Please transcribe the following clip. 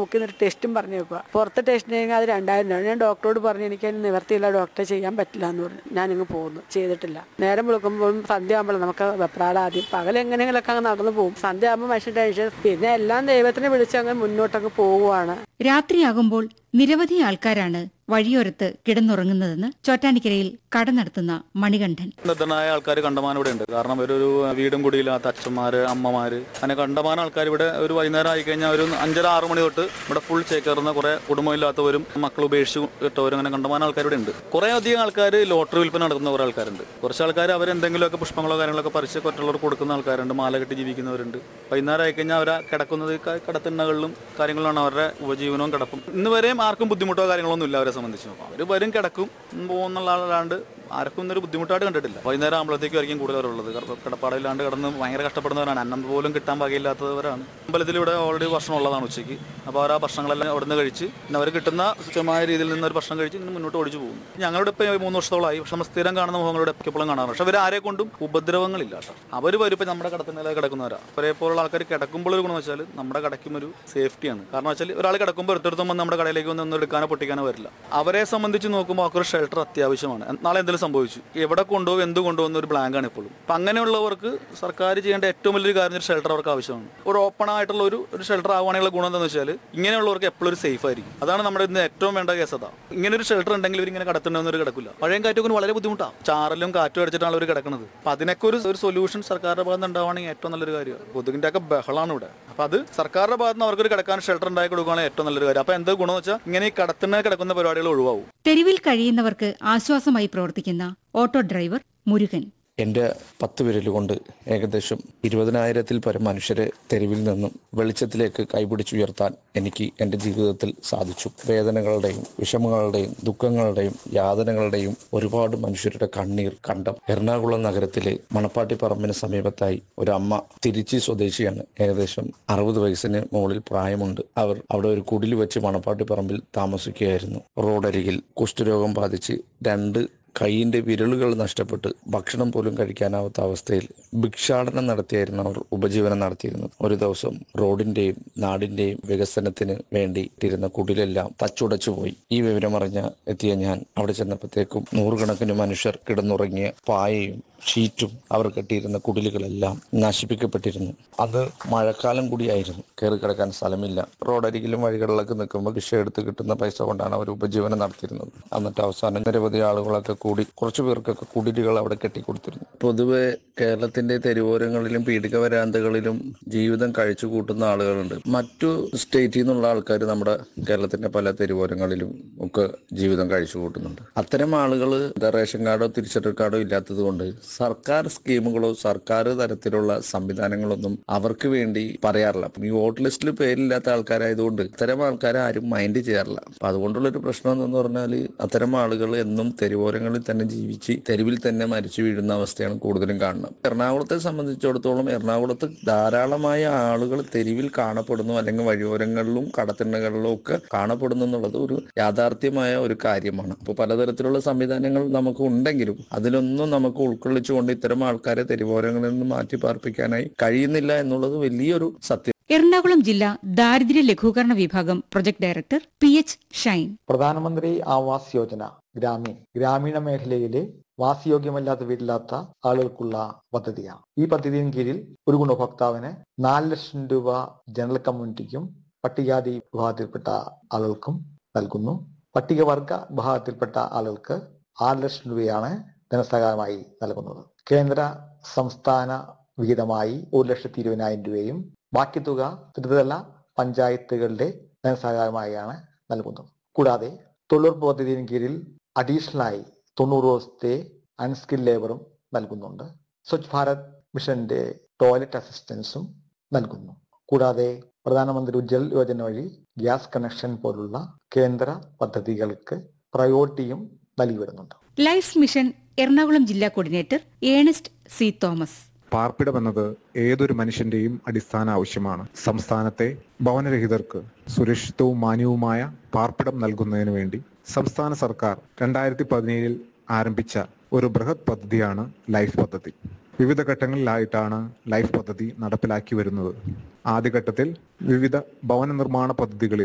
മൂക്കിൽ നിന്ന് ടെസ്റ്റും പറഞ്ഞു വെക്കുക പുറത്ത് ടെസ്റ്റ് ചെയ്യുമ്പോൾ അത് രണ്ടായിരം രൂപ ഞാൻ ഡോക്ടറോട് പറഞ്ഞു എനിക്ക് അതിന് നിവർത്തിയില്ല ഡോക്ടറെ ചെയ്യാൻ പറ്റില്ല എന്ന് പറഞ്ഞു ഞാനിങ്ങ് പോകുന്നു ചെയ്തിട്ടില്ല നേരം വിളിക്കുമ്പോൾ സന്ധ്യ ആകുമ്പോൾ നമുക്ക് വെപ്രാളം ആദ്യം പകൽ എങ്ങനെയെങ്കിലൊക്കെ അങ്ങ് നടന്നു പോകും സന്ധ്യ ആകുമ്പോൾ മനുഷ്യൻ ടെൻഷൻ പിന്നെ എല്ലാം ദൈവത്തിനെ വിളിച്ച് അങ്ങ് മുന്നോട്ടങ്ങ് പോവുകയാണ് രാത്രിയാകുമ്പോൾ നിരവധി ആൾക്കാരാണ് വഴിയോരത്ത് കിടന്നുറങ്ങുന്നതെന്ന് ചോറ്റാനിക്കരയിൽ കട നടത്തുന്ന മണികണ്ഠൻ നിർദ്ധനായ ആൾക്കാർ കണ്ടമാനം ഇവിടെ ഉണ്ട് കാരണം ഒരു ഒരു വീടും കുടിയില്ലാത്ത അച്ഛന്മാര് അമ്മമാര് അങ്ങനെ കണ്ടമാനം ആൾക്കാർ ഇവിടെ ഒരു വൈകുന്നേരം ആയി കഴിഞ്ഞാൽ ഒരു അഞ്ചര ആറ് മണി തൊട്ട് ഇവിടെ ഫുൾ ചേക്കേറുന്ന കുറെ കുടുംബമില്ലാത്തവരും മക്കൾ ഉപേക്ഷിച്ച് ഇട്ടവരും അങ്ങനെ കണ്ടമാനം ആൾക്കാർ ഇവിടെ ഉണ്ട് കുറെ അധികം ആൾക്കാർ ലോട്ടറി വിൽപ്പന നടത്തുന്ന കുറെ ആൾക്കാരുണ്ട് കുറച്ച് ആൾക്കാർ അവരെന്തെങ്കിലുമൊക്കെ പുഷ്പങ്ങളോ കാര്യങ്ങളൊക്കെ പറിച്ച് മറ്റുള്ളവർ കൊടുക്കുന്ന ആൾക്കാരുണ്ട് മാല കെട്ടി ജീവിക്കുന്നവരുണ്ട് വൈകുന്നേരം ആയി കഴിഞ്ഞാൽ അവരെ കിടക്കുന്നത് ക- കടത്തിണ്ണകളിലും കാര്യങ്ങളിലാണ് അവരുടെ ഉപജീവനവും കിടപ്പും ഇന്ന് വരെയും ആർക്കും ബുദ്ധിമുട്ടോ കാര്യങ്ങളൊന്നും ഇല്ല അവരെ സംബന്ധിച്ച് അവർ വരും കിടക്കും പോകുന്നുള്ള ആളല്ലാണ്ട് ആർക്കും ഇന്നൊരു ബുദ്ധിമുട്ടായിട്ട് കണ്ടിട്ടില്ല വൈകുന്നേരം ആകുമ്പോഴത്തേക്കും ആയിരിക്കും കൂടുതലുള്ളത് കാരണം കിടപ്പാടില്ലാണ്ട് കിടന്ന് ഭയങ്കര കഷ്ടപ്പെടുന്നവരാണ് അന്നം പോലും കിട്ടാൻ വകയില്ലാത്തവരാണ് അമ്പലത്തിൽ ഇവിടെ ഓൾറെഡി ഭക്ഷണം ഉള്ളതാണ് ഉച്ചയ്ക്ക് അപ്പോൾ അവർ ആ ഭക്ഷണങ്ങളെല്ലാം അവിടെ നിന്ന് കഴിച്ച് പിന്നെ അവർ കിട്ടുന്ന തുച്ഛമായ രീതിയിൽ നിന്ന് ഒരു ഭക്ഷണം കഴിച്ച് ഇങ്ങനെ മുന്നോട്ട് ഓടിച്ചു പോകുന്നു ഞങ്ങളുടെ ഇപ്പോൾ മൂന്ന് വർഷത്തോളമായി പക്ഷെ നമ്മൾ സ്ഥിരം കാണുന്ന മുഖങ്ങളുടെ എപ്പോഴും കാണാറ് പക്ഷെ അവർ ആരെ കൊണ്ടും ഉപദ്രവങ്ങളില്ല കേട്ടോ അവർ വരും ഇപ്പം നമ്മുടെ കടത്തിനില കിടക്കുന്നവരാ അവരെ പോലുള്ള ആൾക്കാർ കിടക്കുമ്പോൾ ഒരു ഗുണം വെച്ചാൽ നമ്മുടെ കടയ്ക്കും ഒരു സേഫ്റ്റിയാണ് കാരണം വെച്ചാൽ ഒരാൾ കിടക്കുമ്പോൾ എടുത്തെടുത്തും വന്ന് നമ്മുടെ കടയിലേക്ക് വന്ന് ഒന്നും എടുക്കാനോ പൊട്ടിക്കാനോ വരില്ല അവരെ സംബന്ധിച്ച് നോക്കുമ്പോൾ അവർക്ക് ഷെൽട്ടർ അത്യാവശ്യമാണ് നാളെ എന്തെങ്കിലും സംഭവിച്ചു എവിടെ കൊണ്ടുപോകും എന്ത് കൊണ്ടുപോകുന്ന ഒരു ബ്ലാങ്ക് ആണ് ഇപ്പോഴും അപ്പം അങ്ങനെയുള്ളവർക്ക് സർക്കാർ ചെയ്യേണ്ട ഏറ്റവും വലിയൊരു കാര്യം ഒരു ഷെൽട്ടർ അവർക്ക് ആവശ്യമാണ് ഒരു ഓപ്പൺ ആയിട്ടുള്ള ഒരു ഒരു ഷെൽട്ടർ ആവുകയാണെങ്കിലുള്ള ഗുണം എന്താണെന്ന് വെച്ചാൽ ഇങ്ങനെയുള്ളവർക്ക് എപ്പോഴും ഒരു സേഫ് ആയിരിക്കും അതാണ് നമ്മുടെ ഇന്ന് ഏറ്റവും വേണ്ട കേസ് അതാ ഇങ്ങനെ ഒരു ഷെൽട്ടർ ഉണ്ടെങ്കിൽ ഇവർ ഇങ്ങനെ കടത്തുണ്ടെന്ന് ഒരു കിടക്കില്ല മഴയും കാറ്റൊക്കെ വളരെ ബുദ്ധിമുട്ടാണ് ചാറലും കാറ്റും അടിച്ചിട്ടാണ് അവർ കിടക്കുന്നത് അപ്പം അതിനൊക്കെ ഒരു ഒരു സൊല്യൂഷൻ സർക്കാരിന്റെ ഭാഗത്ത് നിന്ന് ഉണ്ടാവുകയാണെങ്കിൽ ഏറ്റവും നല്ലൊരു കാര്യമാണ് കൊതുകിന്റെ ഒക്കെ ബഹളാണ് ഇവിടെ അപ്പം അത് സർക്കാരിന്റെ ഭാഗത്ത് നിന്ന് അവർക്കൊരു കിടക്കാൻ ഷെൽട്ടർ ഉണ്ടാക്കി കൊടുക്കുകയാണെങ്കിൽ ഏറ്റവും നല്ലൊരു കാര്യം അപ്പം എന്താ ഗുണമെന്ന് വെച്ചാൽ ഇങ്ങനെ ഈ കടത്തുന്ന കിടക്കുന്ന പരിപാടികൾ ഒഴിവാകും തെരുവിൽ കഴിയുന്നവർക്ക് ആശ്വാസമായി പ്രവർത്തിക്കുന്ന ഓട്ടോ ഡ്രൈവർ മുരുകൻ എൻ്റെ പത്ത് വിരൽ കൊണ്ട് ഏകദേശം ഇരുപതിനായിരത്തിൽ പരം മനുഷ്യരെ തെരുവിൽ നിന്നും വെളിച്ചത്തിലേക്ക് കൈപിടിച്ചുയർത്താൻ എനിക്ക് എൻ്റെ ജീവിതത്തിൽ സാധിച്ചു വേദനകളുടെയും വിഷമങ്ങളുടെയും ദുഃഖങ്ങളുടെയും യാതനകളുടെയും ഒരുപാട് മനുഷ്യരുടെ കണ്ണീർ കണ്ടം എറണാകുളം നഗരത്തിലെ മണപ്പാട്ടിപ്പറമ്പിന് സമീപത്തായി ഒരു അമ്മ തിരുച്ചി സ്വദേശിയാണ് ഏകദേശം അറുപത് വയസ്സിന് മുകളിൽ പ്രായമുണ്ട് അവർ അവിടെ ഒരു കുടിൽ വെച്ച് മണപ്പാട്ടിപ്പറമ്പിൽ താമസിക്കുകയായിരുന്നു റോഡരികിൽ കുഷ്ഠരോഗം ബാധിച്ച് രണ്ട് കൈയിന്റെ വിരലുകൾ നഷ്ടപ്പെട്ട് ഭക്ഷണം പോലും കഴിക്കാനാവാത്ത അവസ്ഥയിൽ ഭിക്ഷാടനം നടത്തിയായിരുന്നു അവർ ഉപജീവനം നടത്തിയിരുന്നത് ഒരു ദിവസം റോഡിന്റെയും നാടിന്റെയും വികസനത്തിന് വേണ്ടി ഇരുന്ന കുടിലെല്ലാം തച്ചുടച്ചു പോയി ഈ വിവരമറിഞ്ഞ എത്തിയ ഞാൻ അവിടെ ചെന്നപ്പോഴത്തേക്കും നൂറുകണക്കിന് മനുഷ്യർ കിടന്നുറങ്ങിയ പായയും ഷീറ്റും അവർ കെട്ടിയിരുന്ന കുടിലുകളെല്ലാം നശിപ്പിക്കപ്പെട്ടിരുന്നു അത് മഴക്കാലം കൂടിയായിരുന്നു കയറി കിടക്കാൻ സ്ഥലമില്ല റോഡരികിലും വഴികളിലൊക്കെ നിൽക്കുമ്പോൾ ഭിക്ഷ എടുത്ത് കിട്ടുന്ന പൈസ കൊണ്ടാണ് അവർ ഉപജീവനം നടത്തിയിരുന്നത് എന്നിട്ട് അവസാനം നിരവധി ആളുകളൊക്കെ കൂടി കുറച്ചു പേർക്കൊക്കെ കുടിലുകൾ അവിടെ കെട്ടിക്കൊടുത്തിരുന്നു പൊതുവെ കേരളത്തിന്റെ തെരുവോരങ്ങളിലും പീഡിക വരാന്തകളിലും ജീവിതം കഴിച്ചു കൂട്ടുന്ന ആളുകളുണ്ട് മറ്റു സ്റ്റേറ്റിൽ നിന്നുള്ള ആൾക്കാർ നമ്മുടെ കേരളത്തിന്റെ പല തെരുവോരങ്ങളിലും ഒക്കെ ജീവിതം കഴിച്ചു കൂട്ടുന്നുണ്ട് അത്തരം ആളുകൾ റേഷൻ കാർഡോ തിരിച്ചറിയൽ കാർഡോ ഇല്ലാത്തത് കൊണ്ട് സർക്കാർ സ്കീമുകളോ സർക്കാർ തരത്തിലുള്ള സംവിധാനങ്ങളൊന്നും അവർക്ക് വേണ്ടി പറയാറില്ല അപ്പം ഈ വോട്ട് ലിസ്റ്റിൽ പേരില്ലാത്ത ആൾക്കാരായതുകൊണ്ട് ഇത്തരം ആൾക്കാരെ ആരും മൈൻഡ് ചെയ്യാറില്ല അപ്പൊ അതുകൊണ്ടുള്ള ഒരു പ്രശ്നം എന്ന് പറഞ്ഞാൽ അത്തരം ആളുകൾ എന്നും തെരുവോരങ്ങളിൽ തന്നെ ജീവിച്ച് തെരുവിൽ തന്നെ മരിച്ചു വീഴുന്ന അവസ്ഥയാണ് കൂടുതലും കാണുന്നത് എറണാകുളത്തെ സംബന്ധിച്ചിടത്തോളം എറണാകുളത്ത് ധാരാളമായ ആളുകൾ തെരുവിൽ കാണപ്പെടുന്നു അല്ലെങ്കിൽ വഴിയോരങ്ങളിലും കടത്തിണ്ണകളിലും ഒക്കെ കാണപ്പെടുന്നു എന്നുള്ളത് ഒരു യാഥാർത്ഥ്യമായ ഒരു കാര്യമാണ് അപ്പോൾ പലതരത്തിലുള്ള സംവിധാനങ്ങൾ നമുക്ക് ഉണ്ടെങ്കിലും അതിലൊന്നും നമുക്ക് ഉൾക്കൊള്ളിച്ചുകൊണ്ട് ഇത്തരം ആൾക്കാരെ തെരുവോരങ്ങളിൽ നിന്ന് മാറ്റി പാർപ്പിക്കാനായി കഴിയുന്നില്ല എന്നുള്ളത് വലിയൊരു സത്യം എറണാകുളം ജില്ലാ ദാരിദ്ര്യ ലഘൂകരണ വിഭാഗം project director P H Shine Pradhanmantri Awas Yojana Gramin ഗ്രാമീണ മേഖലയിലെ വാസയോഗ്യമല്ലാത്ത വീടില്ലാത്ത ആളുകൾക്കുള്ള പദ്ധതിയാണ് ഈ പദ്ധതിயின் കീഴിൽ ഒരു ഗുണഭോക്താവിന് നാല് ലക്ഷം രൂപ ജനറൽ കമ്മ്യൂണിറ്റിക്കും പട്ടികജാതി വിഭാഗത്തിൽപ്പെട്ട ആളുകൾക്കും നൽകുന്നു പട്ടികവർഗ വിഭാഗത്തിൽപ്പെട്ട ആളുകൾക്ക് ആറ് ലക്ഷം രൂപയാണ് ധനസഹായമായി നൽകുന്നത് കേന്ദ്ര സംസ്ഥാന വിഹിതമായി ഒരു ലക്ഷത്തി ഇരുപതിനായിരം രൂപയും ബാക്കി തുക ത്രിതല പഞ്ചായത്തുകളുടെ ധനസഹായമായാണ് നൽകുന്നത് കൂടാതെ തൊഴിലുറപ്പ് പദ്ധതിயின் കീഴിൽ അഡീഷണലായി തൊണ്ണൂറ് ദിവസത്തെ അൺസ്കിൽ ലേബറും നൽകുന്നുണ്ട് സ്വച്ഛ് ഭാരത് മിഷന്റെ ടോയ്ലറ്റ് അസിസ്റ്റൻസും നൽകുന്നു കൂടാതെ പ്രധാനമന്ത്രി ഉജ്ജൽ യോജന വഴി ഗ്യാസ് കണക്ഷൻ പോലുള്ള കേന്ദ്ര പദ്ധതികൾക്ക് പ്രയോറിറ്റിയും നൽകി വരുന്നുണ്ട് ലൈഫ് മിഷൻ എറണാകുളം ജില്ലാ കോർഡിനേറ്റർ ഏണസ്റ്റ് സി തോമസ് പാർപ്പിടമെന്നത് ഏതൊരു മനുഷ്യന്റെയും അടിസ്ഥാന ആവശ്യമാണ് സംസ്ഥാനത്തെ ഭവനരഹിതർക്ക് സുരക്ഷിതവും മാന്യവുമായ പാർപ്പിടം നൽകുന്നതിന് വേണ്ടി സംസ്ഥാന സർക്കാർ രണ്ടായിരത്തി പതിനേഴിൽ ആരംഭിച്ച ഒരു ബൃഹത് പദ്ധതിയാണ് ലൈഫ് പദ്ധതി വിവിധ ഘട്ടങ്ങളിലായിട്ടാണ് ലൈഫ് പദ്ധതി നടപ്പിലാക്കി വരുന്നത് ആദ്യഘട്ടത്തിൽ വിവിധ ഭവന നിർമ്മാണ പദ്ധതികളിൽ